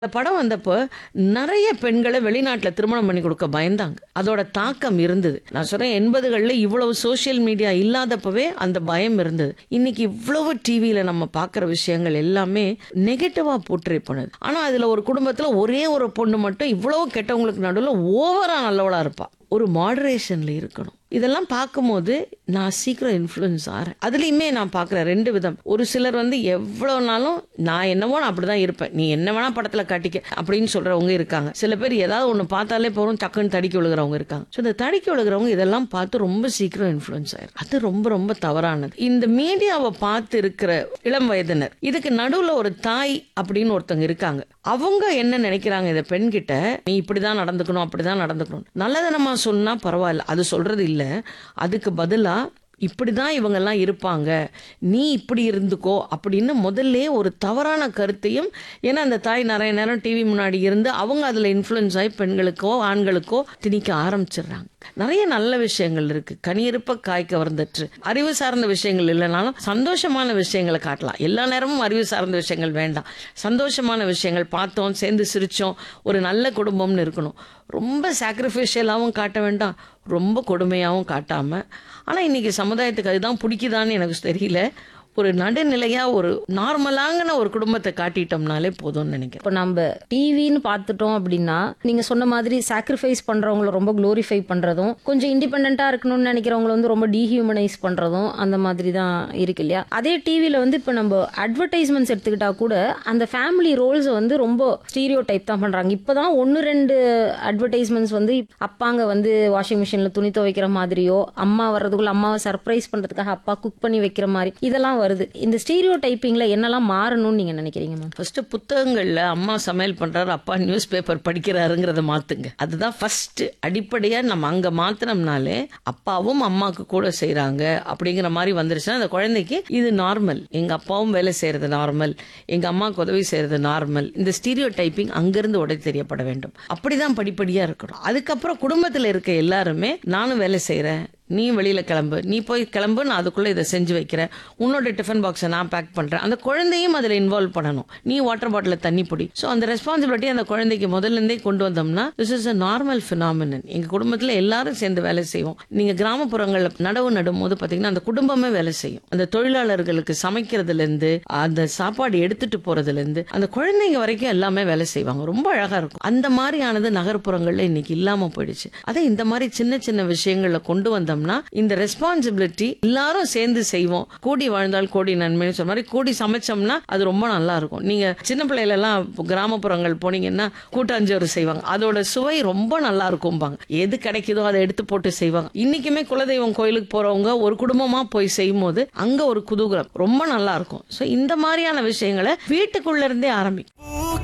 இந்த படம் வந்தப்போ நிறைய பெண்களை வெளிநாட்டில் திருமணம் பண்ணி கொடுக்க பயந்தாங்க அதோட தாக்கம் இருந்தது நான் சொல்றேன் எண்பதுகளில் இவ்வளவு சோஷியல் மீடியா இல்லாதப்பவே அந்த பயம் இருந்தது இன்னைக்கு இவ்வளவு டிவியில் நம்ம பார்க்குற விஷயங்கள் எல்லாமே நெகட்டிவாக போர்ட்ரே பண்ணுது ஆனால் அதில் ஒரு குடும்பத்தில் ஒரே ஒரு பொண்ணு மட்டும் இவ்வளவு கெட்டவங்களுக்கு நடுவில் ஓவராக நல்லவளாக இருப்பா ஒரு மாடரேஷனில் இருக்கணும் இதெல்லாம் பார்க்கும்போது நான் சீக்கிரம் இன்ஃப்ளூயன்ஸ் ஆகிறேன் அதுலேயுமே நான் பார்க்குறேன் ரெண்டு விதம் ஒரு சிலர் வந்து எவ்வளோ நாளும் நான் என்னவோ நான் அப்படி தான் இருப்பேன் நீ என்ன வேணா படத்தில் காட்டிக்க அப்படின்னு சொல்கிறவங்க இருக்காங்க சில பேர் ஏதாவது ஒன்று பார்த்தாலே போகிறோம் டக்குன்னு தடிக்க விழுகிறவங்க இருக்காங்க ஸோ இந்த தடிக்க விழுகிறவங்க இதெல்லாம் பார்த்து ரொம்ப சீக்கிரம் இன்ஃப்ளூயன்ஸ் ஆயிரும் அது ரொம்ப ரொம்ப தவறானது இந்த மீடியாவை பார்த்து இருக்கிற இளம் வயதினர் இதுக்கு நடுவில் ஒரு தாய் அப்படின்னு ஒருத்தங்க இருக்காங்க அவங்க என்ன நினைக்கிறாங்க இந்த பெண்கிட்ட நீ இப்படிதான் நடந்துக்கணும் அப்படிதான் நடந்துக்கணும் நல்லதனமா சொன்னா பரவாயில்ல அது சொல்றது இல்ல அதுக்கு பதிலா இப்படிதான் இவங்கெல்லாம் இருப்பாங்க நீ இப்படி இருந்துக்கோ அப்படின்னு முதல்ல ஒரு தவறான கருத்தையும் ஏன்னா அந்த தாய் நிறைய நேரம் டிவி முன்னாடி இருந்து அவங்க அதில் இன்ஃப்ளூயன்ஸ் ஆகி பெண்களுக்கோ ஆண்களுக்கோ திணிக்க ஆரம்பிச்சிடுறாங்க நிறைய நல்ல விஷயங்கள் இருக்கு கனியிருப்ப காய் கவர்ந்துட்டு அறிவு சார்ந்த விஷயங்கள் இல்லைனாலும் சந்தோஷமான விஷயங்களை காட்டலாம் எல்லா நேரமும் அறிவு சார்ந்த விஷயங்கள் வேண்டாம் சந்தோஷமான விஷயங்கள் பார்த்தோம் சேர்ந்து சிரிச்சோம் ஒரு நல்ல குடும்பம்னு இருக்கணும் ரொம்ப சாக்ரிஃபிஷியலாகவும் காட்ட வேண்டாம் ரொம்ப கொடுமையாகவும் காட்டாமல் ஆனால் இன்னைக்கு சமுதாயத்துக்கு அதுதான் பிடிக்குதான்னு எனக்கு தெரியல ஒரு நடுநிலையாக ஒரு நார்மலாங்கின ஒரு குடும்பத்தை காட்டிட்டோம்னாலே போதும்னு நினைக்கிறேன் இப்போ நம்ம டிவின்னு பார்த்துட்டோம் அப்படின்னா நீங்க சொன்ன மாதிரி சாக்ரிஃபைஸ் பண்றவங்கள ரொம்ப க்ளோரிஃபை பண்றதும் கொஞ்சம் இண்டிபெண்டா இருக்கணும்னு நினைக்கிறவங்கள வந்து ரொம்ப டீஹியூமனைஸ் பண்றதும் அந்த மாதிரி தான் இருக்கு இல்லையா அதே டிவியில வந்து இப்போ நம்ம அட்வர்டைஸ்மெண்ட்ஸ் எடுத்துக்கிட்டா கூட அந்த ஃபேமிலி ரோல்ஸ் வந்து ரொம்ப ஸ்டீரியோ டைப் தான் பண்றாங்க இப்போதான் ஒன்று ரெண்டு அட்வர்டைஸ்மெண்ட்ஸ் வந்து அப்பாங்க வந்து வாஷிங் மிஷின்ல துணி துவைக்கிற மாதிரியோ அம்மா வர்றதுக்குள்ள அம்மாவை சர்ப்ரைஸ் பண்றதுக்காக அப்பா குக் பண்ணி வைக்கிற மாதிரி இதெல்லாம் வருது இந்த ஸ்டீரியோ டைப்பிங்ல என்னெல்லாம் மாறணும்னு நீங்க நினைக்கிறீங்க மேம் ஃபர்ஸ்ட் புத்தகங்கள்ல அம்மா சமையல் பண்றாரு அப்பா நியூஸ் பேப்பர் படிக்கிறாருங்கிறத மாத்துங்க அதுதான் ஃபர்ஸ்ட் அடிப்படையா நம்ம அங்க மாத்தினோம்னாலே அப்பாவும் அம்மாவுக்கு கூட செய்றாங்க அப்படிங்கிற மாதிரி வந்துருச்சுன்னா அந்த குழந்தைக்கு இது நார்மல் எங்க அப்பாவும் வேலை செய்யறது நார்மல் எங்க அம்மாவுக்கு உதவி செய்யறது நார்மல் இந்த ஸ்டீரியோ டைப்பிங் அங்கிருந்து உடை தெரியப்பட வேண்டும் அப்படிதான் படிப்படியா இருக்கணும் அதுக்கப்புறம் குடும்பத்துல இருக்க எல்லாருமே நானும் வேலை செய்றேன் நீ வெளியில கிளம்பு நீ போய் கிளம்பு நான் அதுக்குள்ள இதை செஞ்சு வைக்கிறேன் உன்னோட டிஃபன் பாக்ஸை நான் பேக் பண்றேன் அந்த குழந்தையும் அதில் இன்வால்வ் பண்ணணும் நீ வாட்டர் பாட்டில தண்ணி பிடி ஸோ அந்த ரெஸ்பான்சிபிலிட்டி அந்த குழந்தைக்கு முதல்ல இருந்தே கொண்டு வந்தோம்னா this is a normal phenomenon எங்க குடும்பத்துல எல்லாரும் சேர்ந்து வேலை செய்வோம் நீங்க கிராமப்புறங்கள்ல நடவு நடும்போது பாத்தீங்கன்னா அந்த குடும்பமே வேலை செய்யும் அந்த தொழிலாளர்களுக்கு சமைக்கிறதுல இருந்து அந்த சாப்பாடு எடுத்துட்டு போறதுல இருந்து அந்த குழந்தைங்க வரைக்கும் எல்லாமே வேலை செய்வாங்க ரொம்ப அழகா இருக்கும் அந்த மாதிரியானது நகர்ப்புறங்கள்ல இன்னைக்கு இல்லாம போயிடுச்சு அதை இந்த மாதிரி சின்ன சின்ன விஷயங்கள்ல கொண்டு வந்தோம்னா இந்த ரெஸ்பான்சிபிலிட்டி எல்லாரும் சேர்ந்து செய்வோம் கூடி வாழ்ந்தால் கோடி நன்மைன்னு சொன்ன மாதிரி கூடி சமைச்சோம்னா அது ரொம்ப நல்லா இருக்கும் நீங்க சின்ன பிள்ளையில எல்லாம் கிராமப்புறங்கள் போனீங்கன்னா கூட்டாஞ்சோறு செய்வாங்க அதோட சுவை ரொம்ப நல்லா இருக்கும்பாங்க எது கிடைக்குதோ அதை எடுத்து போட்டு செய்வாங்க இன்னைக்குமே குலதெய்வம் கோயிலுக்கு போறவங்க ஒரு குடும்பமா போய் செய்யும் போது அங்க ஒரு குதூகலம் ரொம்ப நல்லா இருக்கும் ஸோ இந்த மாதிரியான விஷயங்களை வீட்டுக்குள்ள இருந்தே ஆரம்பிக்கும்